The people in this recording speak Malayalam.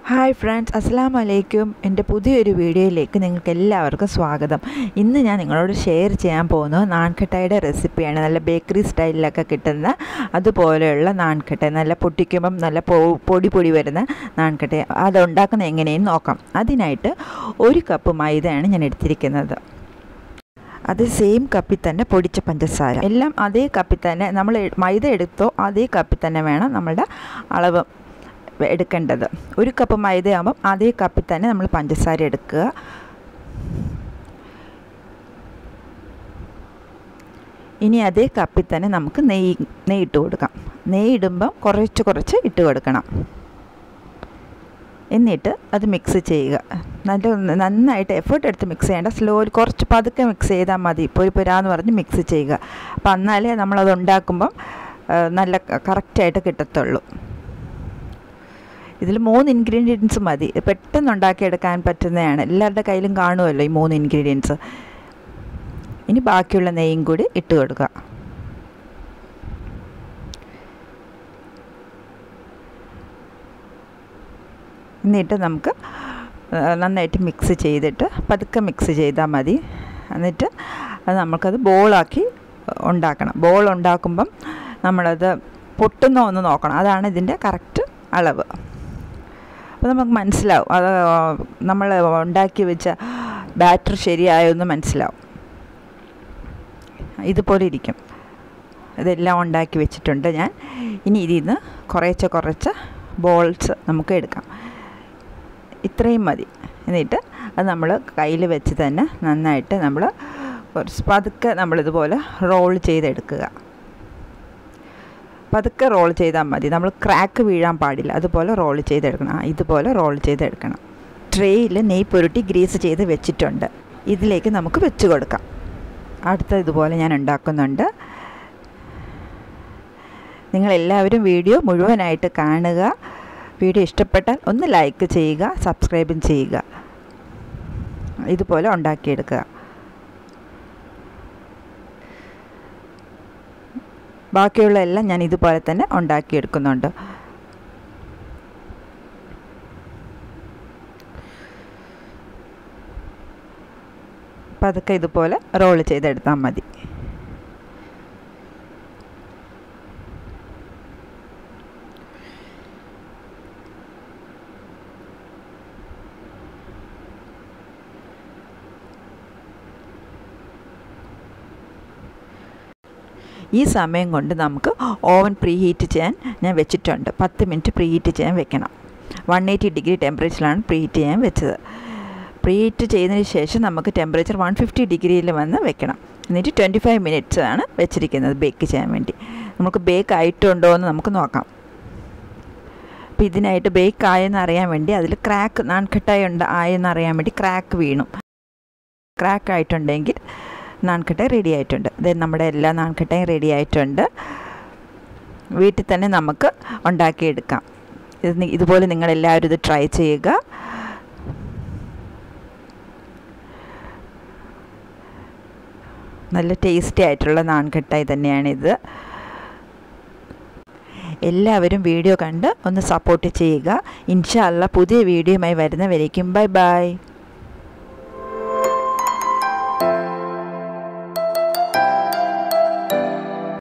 ഹായ് ഫ്രണ്ട്സ് അസ്സാം വലൈക്കും എൻ്റെ പുതിയൊരു വീഡിയോയിലേക്ക് നിങ്ങൾക്ക് എല്ലാവർക്കും സ്വാഗതം ഇന്ന് ഞാൻ നിങ്ങളോട് ഷെയർ ചെയ്യാൻ പോകുന്നത് നാൺകെട്ടായുടെ റെസിപ്പിയാണ് നല്ല ബേക്കറി സ്റ്റൈലിലൊക്കെ കിട്ടുന്ന അതുപോലെയുള്ള നാൺകെട്ട നല്ല പൊട്ടിക്കുമ്പം നല്ല പൊ പൊടി പൊടി വരുന്ന നാൺകെട്ട അത് ഉണ്ടാക്കുന്നത് എങ്ങനെയെന്ന് നോക്കാം അതിനായിട്ട് ഒരു കപ്പ് മൈദയാണ് ഞാൻ എടുത്തിരിക്കുന്നത് അത് സെയിം കപ്പിൽ തന്നെ പൊടിച്ച പഞ്ചസാര എല്ലാം അതേ കപ്പിൽ തന്നെ നമ്മൾ മൈദ എടുത്തോ അതേ കപ്പിൽ തന്നെ വേണം നമ്മളുടെ അളവ് എടുക്കേണ്ടത് ഒരു കപ്പ് മൈദയാകുമ്പം അതേ കപ്പിൽ തന്നെ നമ്മൾ പഞ്ചസാര എടുക്കുക ഇനി അതേ കപ്പിൽ തന്നെ നമുക്ക് നെയ്യ് നെയ്യ് ഇട്ട് കൊടുക്കാം നെയ്യ് ഇടുമ്പം കുറച്ച് കുറച്ച് ഇട്ട് കൊടുക്കണം എന്നിട്ട് അത് മിക്സ് ചെയ്യുക നല്ല നന്നായിട്ട് എഫേർട്ട് എടുത്ത് മിക്സ് ചെയ്യേണ്ട സ്ലോലി കുറച്ച് പതുക്കെ മിക്സ് ചെയ്താൽ മതി പൊരി പൊരാന്ന് പറഞ്ഞ് മിക്സ് ചെയ്യുക അപ്പം എന്നാലേ നമ്മളത് ഉണ്ടാക്കുമ്പം നല്ല കറക്റ്റായിട്ട് കിട്ടത്തുള്ളൂ ഇതിൽ മൂന്ന് ഇൻഗ്രീഡിയൻസ് മതി പെട്ടെന്ന് ഉണ്ടാക്കിയെടുക്കാൻ പറ്റുന്നതാണ് എല്ലാവരുടെ കയ്യിലും കാണുമല്ലോ ഈ മൂന്ന് ഇൻഗ്രീഡിയൻസ് ഇനി ബാക്കിയുള്ള നെയ്യും കൂടി ഇട്ട് കൊടുക്കുക എന്നിട്ട് നമുക്ക് നന്നായിട്ട് മിക്സ് ചെയ്തിട്ട് പതുക്കെ മിക്സ് ചെയ്താൽ മതി എന്നിട്ട് അത് നമുക്കത് ബോളാക്കി ഉണ്ടാക്കണം ബോൾ ഉണ്ടാക്കുമ്പം നമ്മളത് പൊട്ടുന്ന ഒന്ന് നോക്കണം അതാണ് ഇതിൻ്റെ കറക്റ്റ് അളവ് അപ്പോൾ നമുക്ക് മനസ്സിലാവും അത് നമ്മൾ ഉണ്ടാക്കി വെച്ച ബാറ്റർ ശരിയായൊന്ന് മനസ്സിലാവും ഇതുപോലെ ഇരിക്കും ഇതെല്ലാം ഉണ്ടാക്കി വെച്ചിട്ടുണ്ട് ഞാൻ ഇനി ഇതിൽ നിന്ന് കുറേശ്ശെ കുറച്ച് ബോൾസ് നമുക്ക് എടുക്കാം ഇത്രയും മതി എന്നിട്ട് അത് നമ്മൾ കയ്യിൽ വെച്ച് തന്നെ നന്നായിട്ട് നമ്മൾ കുറച്ച് പതുക്കെ നമ്മളിതുപോലെ റോൾ ചെയ്തെടുക്കുക പതുക്കെ റോൾ ചെയ്താൽ മതി നമ്മൾ ക്രാക്ക് വീഴാൻ പാടില്ല അതുപോലെ റോൾ ചെയ്തെടുക്കണം ആ ഇതുപോലെ റോൾ ചെയ്തെടുക്കണം ട്രേയിൽ നെയ് പുരട്ടി ഗ്രീസ് ചെയ്ത് വെച്ചിട്ടുണ്ട് ഇതിലേക്ക് നമുക്ക് വെച്ച് കൊടുക്കാം അടുത്ത ഇതുപോലെ ഞാൻ ഉണ്ടാക്കുന്നുണ്ട് നിങ്ങളെല്ലാവരും വീഡിയോ മുഴുവനായിട്ട് കാണുക വീഡിയോ ഇഷ്ടപ്പെട്ടാൽ ഒന്ന് ലൈക്ക് ചെയ്യുക സബ്സ്ക്രൈബും ചെയ്യുക ഇതുപോലെ ഉണ്ടാക്കിയെടുക്കുക ബാക്കിയുള്ള എല്ലാം ഞാൻ ഇതുപോലെ തന്നെ ഉണ്ടാക്കിയെടുക്കുന്നുണ്ട് പതുക്കെ ഇതുപോലെ റോൾ ചെയ്തെടുത്താൽ മതി ഈ സമയം കൊണ്ട് നമുക്ക് ഓവൻ പ്രീ ഹീറ്റ് ചെയ്യാൻ ഞാൻ വെച്ചിട്ടുണ്ട് പത്ത് മിനിറ്റ് പ്രീ ഹീറ്റ് ചെയ്യാൻ വെക്കണം വൺ എയ്റ്റി ഡിഗ്രി ടെമ്പറേച്ചറിലാണ് പ്രീ ഹീറ്റ് ചെയ്യാൻ വെച്ചത് പ്രീ ഹീറ്റ് ചെയ്തതിന് ശേഷം നമുക്ക് ടെമ്പറേച്ചർ വൺ ഫിഫ്റ്റി ഡിഗ്രിയിൽ വന്ന് വെക്കണം എന്നിട്ട് ട്വൻറ്റി ഫൈവ് മിനിറ്റ്സ് ആണ് വെച്ചിരിക്കുന്നത് ബേക്ക് ചെയ്യാൻ വേണ്ടി നമുക്ക് ബേക്ക് ആയിട്ടുണ്ടോ എന്ന് നമുക്ക് നോക്കാം അപ്പോൾ ഇതിനായിട്ട് ബേക്ക് ആയെന്ന് അറിയാൻ വേണ്ടി അതിൽ ക്രാക്ക് നാൺകെട്ടായി ഉണ്ട് ആയെന്ന് അറിയാൻ വേണ്ടി ക്രാക്ക് വീണു ക്രാക്ക് ആയിട്ടുണ്ടെങ്കിൽ നാൺകെട്ട റെഡി ആയിട്ടുണ്ട് ഇത് നമ്മുടെ എല്ലാ നാൺകെട്ടയും റെഡി ആയിട്ടുണ്ട് വീട്ടിൽ തന്നെ നമുക്ക് ഉണ്ടാക്കിയെടുക്കാം ഇത് ഇതുപോലെ നിങ്ങളെല്ലാവരും ഇത് ട്രൈ ചെയ്യുക നല്ല ടേസ്റ്റി ആയിട്ടുള്ള നാൺകെട്ടായി തന്നെയാണിത് എല്ലാവരും വീഡിയോ കണ്ട് ഒന്ന് സപ്പോർട്ട് ചെയ്യുക ഇൻഷാല്ല പുതിയ വീഡിയോയുമായി വരുന്നവരേക്കും ബൈ ബൈ